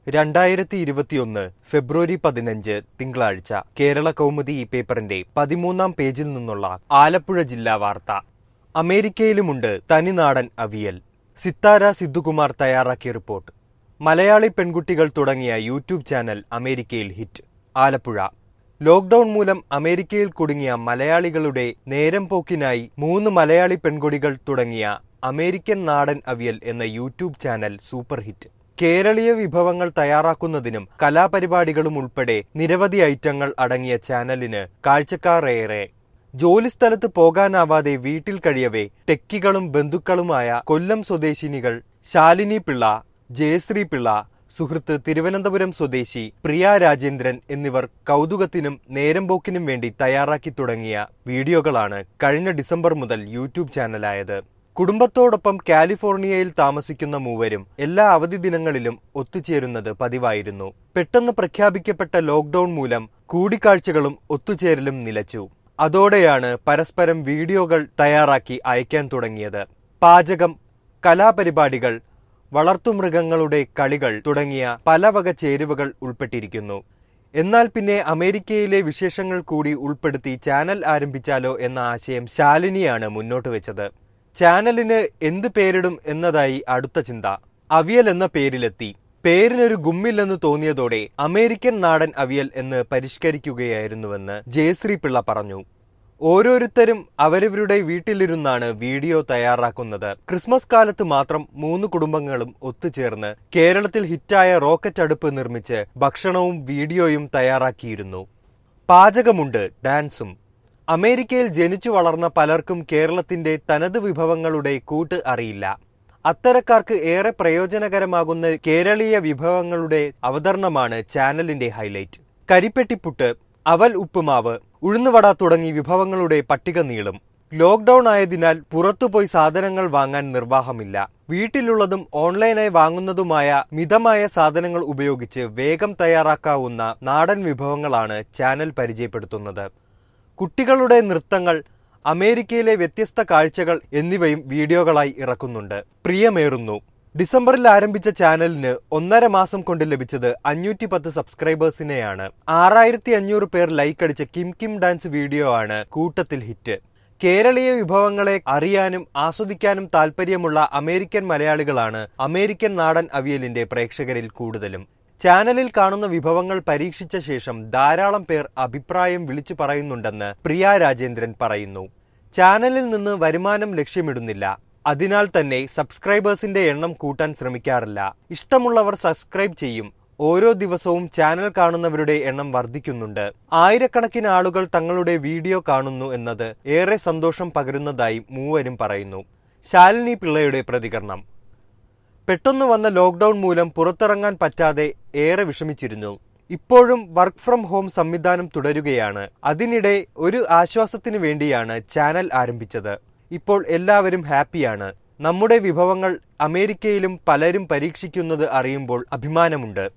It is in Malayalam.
രണ്ടായിരത്തി ഇരുപത്തിയൊന്ന് ഫെബ്രുവരി പതിനഞ്ച് തിങ്കളാഴ്ച കേരള കൗമുദി ഈ പേപ്പറിന്റെ പതിമൂന്നാം പേജിൽ നിന്നുള്ള ആലപ്പുഴ ജില്ലാ വാർത്ത അമേരിക്കയിലുമുണ്ട് തനിനാടൻ അവിയൽ സിത്താര സിദ്ധുകുമാർ തയ്യാറാക്കിയ റിപ്പോർട്ട് മലയാളി പെൺകുട്ടികൾ തുടങ്ങിയ യൂട്യൂബ് ചാനൽ അമേരിക്കയിൽ ഹിറ്റ് ആലപ്പുഴ ലോക്ഡൌൺ മൂലം അമേരിക്കയിൽ കുടുങ്ങിയ മലയാളികളുടെ നേരം പോക്കിനായി മൂന്ന് മലയാളി പെൺകുടികൾ തുടങ്ങിയ അമേരിക്കൻ നാടൻ അവിയൽ എന്ന യൂട്യൂബ് ചാനൽ സൂപ്പർ ഹിറ്റ് കേരളീയ വിഭവങ്ങൾ തയ്യാറാക്കുന്നതിനും കലാപരിപാടികളും ഉൾപ്പെടെ നിരവധി ഐറ്റങ്ങൾ അടങ്ങിയ ചാനലിന് കാഴ്ചക്കാർ ഏറെ ജോലിസ്ഥലത്ത് പോകാനാവാതെ വീട്ടിൽ കഴിയവേ ടെക്കികളും ബന്ധുക്കളുമായ കൊല്ലം സ്വദേശിനികൾ ശാലിനി പിള്ള ജയശ്രീ പിള്ള സുഹൃത്ത് തിരുവനന്തപുരം സ്വദേശി പ്രിയ രാജേന്ദ്രൻ എന്നിവർ കൗതുകത്തിനും നേരംപോക്കിനും വേണ്ടി തയ്യാറാക്കി തുടങ്ങിയ വീഡിയോകളാണ് കഴിഞ്ഞ ഡിസംബർ മുതൽ യൂട്യൂബ് ചാനലായത് കുടുംബത്തോടൊപ്പം കാലിഫോർണിയയിൽ താമസിക്കുന്ന മൂവരും എല്ലാ അവധി ദിനങ്ങളിലും ഒത്തുചേരുന്നത് പതിവായിരുന്നു പെട്ടെന്ന് പ്രഖ്യാപിക്കപ്പെട്ട ലോക്ഡൌൺ മൂലം കൂടിക്കാഴ്ചകളും ഒത്തുചേരലും നിലച്ചു അതോടെയാണ് പരസ്പരം വീഡിയോകൾ തയ്യാറാക്കി അയക്കാൻ തുടങ്ങിയത് പാചകം കലാപരിപാടികൾ വളർത്തുമൃഗങ്ങളുടെ കളികൾ തുടങ്ങിയ പലവക ചേരുവകൾ ഉൾപ്പെട്ടിരിക്കുന്നു എന്നാൽ പിന്നെ അമേരിക്കയിലെ വിശേഷങ്ങൾ കൂടി ഉൾപ്പെടുത്തി ചാനൽ ആരംഭിച്ചാലോ എന്ന ആശയം ശാലിനിയാണ് മുന്നോട്ട് വെച്ചത് ചാനലിന് എന്ത് പേരിടും എന്നതായി അടുത്ത ചിന്ത അവിയൽ എന്ന പേരിലെത്തി പേരിനൊരു ഗുമ്മില്ലെന്ന് തോന്നിയതോടെ അമേരിക്കൻ നാടൻ അവിയൽ എന്ന് പരിഷ്കരിക്കുകയായിരുന്നുവെന്ന് ജയശ്രീ പിള്ള പറഞ്ഞു ഓരോരുത്തരും അവരവരുടെ വീട്ടിലിരുന്നാണ് വീഡിയോ തയ്യാറാക്കുന്നത് ക്രിസ്മസ് കാലത്ത് മാത്രം മൂന്ന് കുടുംബങ്ങളും ഒത്തുചേർന്ന് കേരളത്തിൽ ഹിറ്റായ റോക്കറ്റ് അടുപ്പ് നിർമ്മിച്ച് ഭക്ഷണവും വീഡിയോയും തയ്യാറാക്കിയിരുന്നു പാചകമുണ്ട് ഡാൻസും അമേരിക്കയിൽ ജനിച്ചു വളർന്ന പലർക്കും കേരളത്തിന്റെ തനത് വിഭവങ്ങളുടെ കൂട്ട് അറിയില്ല അത്തരക്കാർക്ക് ഏറെ പ്രയോജനകരമാകുന്ന കേരളീയ വിഭവങ്ങളുടെ അവതരണമാണ് ചാനലിന്റെ ഹൈലൈറ്റ് കരിപ്പെട്ടിപ്പുട്ട് അവൽ ഉപ്പുമാവ് ഉഴുന്നുവട തുടങ്ങി വിഭവങ്ങളുടെ പട്ടിക നീളും ലോക്ഡൌൺ ആയതിനാൽ പുറത്തുപോയി സാധനങ്ങൾ വാങ്ങാൻ നിർവാഹമില്ല വീട്ടിലുള്ളതും ഓൺലൈനായി വാങ്ങുന്നതുമായ മിതമായ സാധനങ്ങൾ ഉപയോഗിച്ച് വേഗം തയ്യാറാക്കാവുന്ന നാടൻ വിഭവങ്ങളാണ് ചാനൽ പരിചയപ്പെടുത്തുന്നത് കുട്ടികളുടെ നൃത്തങ്ങൾ അമേരിക്കയിലെ വ്യത്യസ്ത കാഴ്ചകൾ എന്നിവയും വീഡിയോകളായി ഇറക്കുന്നുണ്ട് പ്രിയമേറുന്നു ഡിസംബറിൽ ആരംഭിച്ച ചാനലിന് ഒന്നര മാസം കൊണ്ട് ലഭിച്ചത് അഞ്ഞൂറ്റി പത്ത് സബ്സ്ക്രൈബേഴ്സിനെയാണ് ആറായിരത്തി അഞ്ഞൂറ് പേർ ലൈക്ക് അടിച്ച കിം കിം ഡാൻസ് വീഡിയോ ആണ് കൂട്ടത്തിൽ ഹിറ്റ് കേരളീയ വിഭവങ്ങളെ അറിയാനും ആസ്വദിക്കാനും താല്പര്യമുള്ള അമേരിക്കൻ മലയാളികളാണ് അമേരിക്കൻ നാടൻ അവിയലിന്റെ പ്രേക്ഷകരിൽ കൂടുതലും ചാനലിൽ കാണുന്ന വിഭവങ്ങൾ പരീക്ഷിച്ച ശേഷം ധാരാളം പേർ അഭിപ്രായം വിളിച്ചു പറയുന്നുണ്ടെന്ന് പ്രിയ രാജേന്ദ്രൻ പറയുന്നു ചാനലിൽ നിന്ന് വരുമാനം ലക്ഷ്യമിടുന്നില്ല അതിനാൽ തന്നെ സബ്സ്ക്രൈബേഴ്സിന്റെ എണ്ണം കൂട്ടാൻ ശ്രമിക്കാറില്ല ഇഷ്ടമുള്ളവർ സബ്സ്ക്രൈബ് ചെയ്യും ഓരോ ദിവസവും ചാനൽ കാണുന്നവരുടെ എണ്ണം വർദ്ധിക്കുന്നുണ്ട് ആയിരക്കണക്കിന് ആളുകൾ തങ്ങളുടെ വീഡിയോ കാണുന്നു എന്നത് ഏറെ സന്തോഷം പകരുന്നതായി മൂവരും പറയുന്നു ശാലിനി പിള്ളയുടെ പ്രതികരണം പെട്ടെന്ന് വന്ന ലോക്ഡൌൺ മൂലം പുറത്തിറങ്ങാൻ പറ്റാതെ ഏറെ വിഷമിച്ചിരുന്നു ഇപ്പോഴും വർക്ക് ഫ്രം ഹോം സംവിധാനം തുടരുകയാണ് അതിനിടെ ഒരു ആശ്വാസത്തിനു വേണ്ടിയാണ് ചാനൽ ആരംഭിച്ചത് ഇപ്പോൾ എല്ലാവരും ഹാപ്പിയാണ് നമ്മുടെ വിഭവങ്ങൾ അമേരിക്കയിലും പലരും പരീക്ഷിക്കുന്നത് അറിയുമ്പോൾ അഭിമാനമുണ്ട്